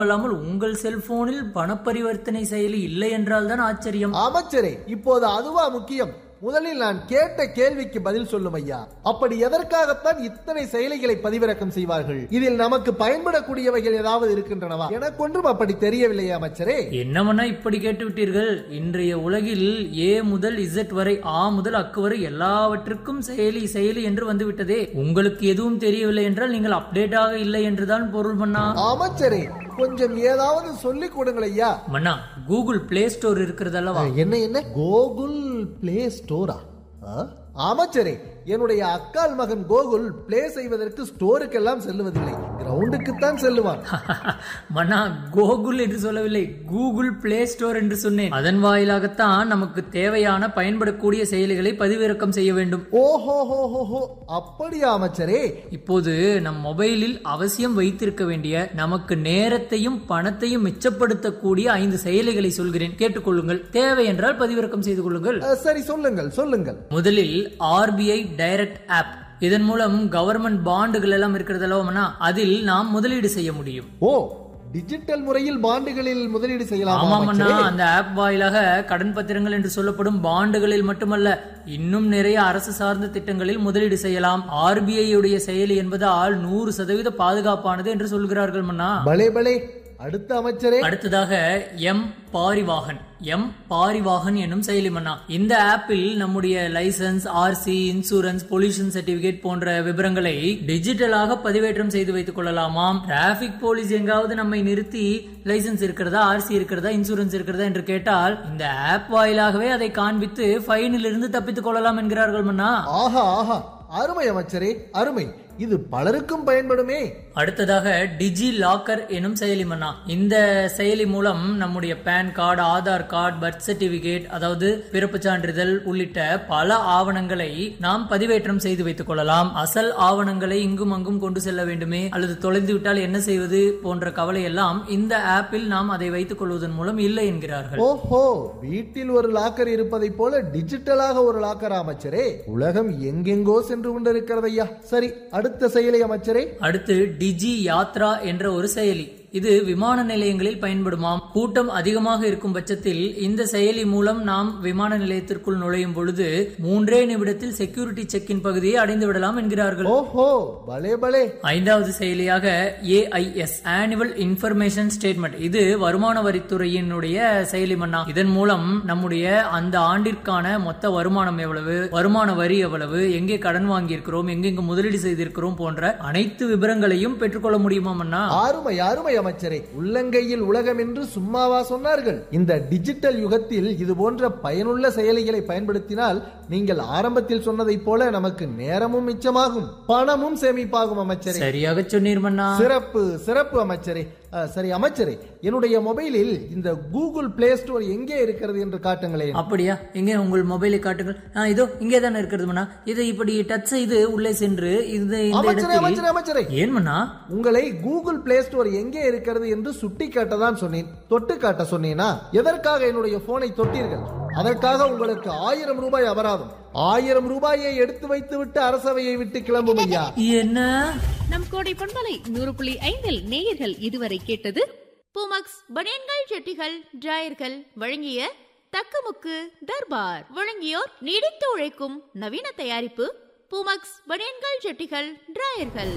அல்லாமல் உங்கள் செல்போனில் பணப்பரிவர்த்தனை செயலி இல்லை என்றால் தான் ஆச்சரியம் அமைச்சரே இப்போது அதுவா முக்கியம் முதலில் நான் கேட்ட கேள்விக்கு பதில் சொல்லும் ஐயா அப்படி எதற்காகத்தான் இத்தனை செயலிகளை பதிவிறக்கம் செய்வார்கள் இதில் நமக்கு பயன்படக்கூடியவைகள் ஏதாவது இருக்கின்றனவா எனக்கொன்றும் அப்படி தெரியவில்லையே அமைச்சரே என்னமண்ணா இப்படி கேட்டு விட்டீர்கள் இன்றைய உலகில் ஏ முதல் இசட் வரை ஆ முதல் அக்கு வரை எல்லாவற்றுக்கும் செயலி செயலி என்று வந்துவிட்டதே உங்களுக்கு எதுவும் தெரியவில்லை என்றால் நீங்கள் அப்டேட்டாக இல்லை என்றுதான் பொருள் மன்னா அமைச்சரே கொஞ்சம் ஏதாவது சொல்லிக் கொடுங்கள் ஐயா மன்னா கூகுள் பிளே ஸ்டோர் இருக்கிறது அல்லவா என்ன என்ன கோகுல் பிளே ஸ்டோரா ஆ? அமைச்சரே என்னுடைய அக்கால் மகன் கோகுல் பிளே செய்வதற்கு ஸ்டோருக்கெல்லாம் செல்லுவதில்லை கிரவுண்டுக்குத்தான் செல்லுவான் மன்னா கோகுல் என்று சொல்லவில்லை கூகுள் பிளே ஸ்டோர் என்று சொன்னேன் அதன் வாயிலாகத்தான் நமக்கு தேவையான பயன்படக்கூடிய செயலிகளை பதிவிறக்கம் செய்ய வேண்டும் ஓஹோ ஹோ ஹோ ஹோ அப்படியா அமைச்சரே இப்போது நம் மொபைலில் அவசியம் வைத்திருக்க வேண்டிய நமக்கு நேரத்தையும் பணத்தையும் மிச்சப்படுத்தக்கூடிய ஐந்து செயலிகளை சொல்கிறேன் கேட்டுக்கொள்ளுங்கள் தேவை என்றால் பதிவிறக்கம் செய்து கொள்ளுங்கள் அஹ், சரி சொல்லுங்கள் சொல்லுங்கள் முதலில் ஆர்பிஐ டைரக்ட் ஆப் இதன் மூலம் கவர்மெண்ட் பாண்டுகள் எல்லாம் இருக்கிறது அல்லவா அதில் நாம் முதலீடு செய்ய முடியும் ஓ டிஜிட்டல் முறையில் பாண்டுகளில் முதலீடு செய்யலாம் ஆமாமண்ணா அந்த ஆப் வாயிலாக கடன் பத்திரங்கள் என்று சொல்லப்படும் பாண்டுகளில் மட்டுமல்ல இன்னும் நிறைய அரசு சார்ந்த திட்டங்களில் முதலீடு செய்யலாம் ஆர்பிஐ உடைய செயலி என்பதால் நூறு சதவீத பாதுகாப்பானது என்று சொல்கிறார்கள் மன்னா பலே பலே அடுத்த அமைச்சரே அடுத்ததாக எம் பாரிவாகன் எம் பாரிவாகன் என்னும் செயலி மன்னா இந்த ஆப்பில் நம்முடைய licence RC insurance pollution certificate போன்ற விவரங்களை டிஜிட்டலாக பதிவேற்றம் செய்து வைத்துக் கொள்ளலாமாம் டிராபிக் போலீஸ் எங்காவது நம்மை நிறுத்தி லைசன்ஸ் இருக்கிறதா ஆர்சி இருக்கிறதா இன்சூரன்ஸ் இருக்கிறதா என்று கேட்டால் இந்த ஆப் வாயிலாகவே அதை காண்பித்து ஃபைனில் இருந்து தப்பித்துக் கொள்ளலாம் என்கிறார்கள் மன்னா ஆஹா ஆஹா அருமை அமைச்சரே அருமை இது பலருக்கும் பயன்படுமே அடுத்ததாக டிஜி லாக்கர் எனும் செயலி மன்னா இந்த செயலி மூலம் நம்முடைய PAN card Aadhaar card birth certificate அதாவது பிறப்பு சான்றிதழ் உள்ளிட்ட பல ஆவணங்களை நாம் பதிவேற்றம் செய்து வைத்துக் கொள்ளலாம் அசல் ஆவணங்களை இங்கும் அங்கும் கொண்டு செல்ல வேண்டுமே அல்லது தொலைந்து விட்டால் என்ன செய்வது போன்ற கவலை எல்லாம் இந்த ஆப்பில் நாம் அதை வைத்துக் கொள்வதன் மூலம் இல்லை என்கிறார்கள் ஓஹோ வீட்டில் ஒரு லாக்கர் இருப்பதை போல டிஜிட்டலாக ஒரு லாக்கர் அமைச்சரே உலகம் எங்கெங்கோ சென்று கொண்டிருக்கிறதையா சரி அடுத்த செயலி அமைச்சரே அடுத்து டிஜி யாத்ரா என்ற ஒரு செயலி இது விமான நிலையங்களில் பயன்படுமாம் கூட்டம் அதிகமாக இருக்கும் பட்சத்தில் இந்த செயலி மூலம் நாம் விமான நிலையத்திற்குள் நுழையும் பொழுது மூன்றே நிமிடத்தில் செக்யூரிட்டி செக்கின் பகுதியை அடைந்து விடலாம் என்கிறார்கள் ஓஹோ பலே பலே ஐந்தாவது செயலியாக ஏஐஎஸ் ஆனுவல் இன்ஃபர்மேஷன் ஸ்டேட்மெண்ட் இது வருமான வரித்துறையினுடைய செயலி மன்னா இதன் மூலம் நம்முடைய அந்த ஆண்டிற்கான மொத்த வருமானம் எவ்வளவு வருமான வரி எவ்வளவு எங்கே கடன் வாங்கியிருக்கிறோம் எங்கெங்கு முதலீடு செய்திருக்கிறோம் போன்ற அனைத்து விவரங்களையும் பெற்றுக்கொள்ள முடியுமா மன்னா அருமை அருமை அமைச்சரே உள்ளங்கையில் உலகம் என்று சும்மாவா சொன்னார்கள் இந்த டிஜிட்டல் யுகத்தில் இது போன்ற பயனுள்ள செயலிகளை பயன்படுத்தினால் நீங்கள் ஆரம்பத்தில் சொன்னதைப் போல நமக்கு நேரமும் மிச்சமாகும் பணமும் சேமிப்பாகும் அமைச்சரே சரியாக சொன்னீர் மன்னா சிறப்பு சிறப்பு அமைச்சரே அஹ், சரி அமைச்சரே என்னுடைய மொபைலில் இந்த கூகுள் பிளே ஸ்டோர் எங்கே இருக்கிறது என்று காட்டுங்களேன் அப்படியா எங்கே உங்கள் மொபைலை காட்டுங்கள் ஆ, இதோ இங்கே தானே இருக்கிறது மன்னா இதை இப்படி டச் செய்து உள்ளே சென்று இந்த இந்த அமைச்சரே அமைச்சரே இடத்தில் அமைச்சரே ஏன் மன்னா உங்களை கூகுள் பிளே ஸ்டோர் எங்கே இருக்கிறது என்று சுட்டி காட்டதான் சொன்னேன் தொட்டு காட்ட சொன்னேனா எதற்காக என்னுடைய போனை தொட்டீர்கள் அதற்காக உங்களுக்கு ஆயிரம் ரூபாய் அபராதம் ஆயிரம் ரூபாயை எடுத்து வைத்து விட்டு அரசவையை விட்டு கிளம்பும் ஐயா என்ன நம் கோடை பண்பலை நூறு புள்ளி ஐந்தில் நேயர்கள் இதுவரை கேட்டது பூமக்ஸ் பனியன்கள் ஜெட்டிகள் டிராயர்கள் வழங்கிய தக்கமுக்கு தர்பார் வழங்கியோர் நீடித்து உழைக்கும் நவீன தயாரிப்பு பூமக்ஸ் பனியன்கள் ஜெட்டிகள் டிராயர்கள்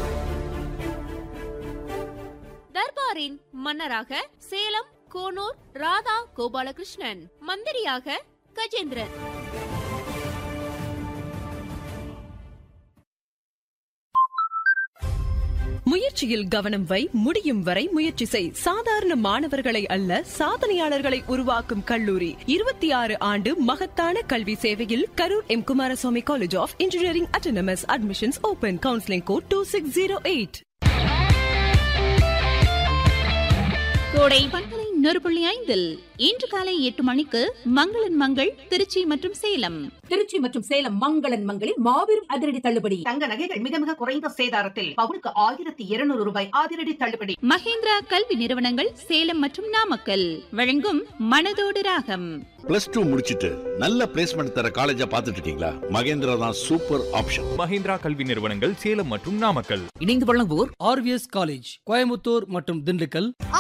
தர்பாரின் மன்னராக சேலம் கோனூர் ராதா கோபாலகிருஷ்ணன் மந்திரியாக கஜேந்திரன் முயற்சியில் கவனம் வை முடியும் வரை முயற்சி செய் சாதாரண மாணவர்களை அல்ல சாதனையாளர்களை உருவாக்கும் கல்லூரி இருபத்தி ஆறு ஆண்டு மகத்தான கல்வி சேவையில் Karur M Kumaraswamy college of engineering autonomous admissions open counselling code two six zero eight Kodai பண்பலை நூறு புள்ளி ஐந்தில் இன்று காலை எட்டு மணிக்கு மங்களன் மங்கள் திருச்சி மற்றும் சேலம் திருச்சி மற்றும் சேலம் மங்களன் மங்களில் மாபெரும் அதிரடி தள்ளுபடி தங்க நகைகள் மிக மிக குறைந்த சேதாரத்தில் பவுனுக்கு ஆயிரத்தி இருநூறு ரூபாய் அதிரடி தள்ளுபடி மகேந்திரா கல்வி நிறுவனங்கள் சேலம் மற்றும் நாமக்கல் வழங்கும் மனதோடு ராகம் பிளஸ் டூ முடிச்சிட்டு நல்ல பிளேஸ்மெண்ட் தர காலேஜா பார்த்துட்டு இருக்கீங்களா மகேந்திரா தான் சூப்பர் ஆப்ஷன் மஹிந்திரா கல்வி நிறுவனங்கள் சேலம் மற்றும் நாமக்கல் இணைந்து வழங்குவோர் ஆர்விஎஸ் காலேஜ் கோயம்புத்தூர் மற்றும் திண்டுக்கல்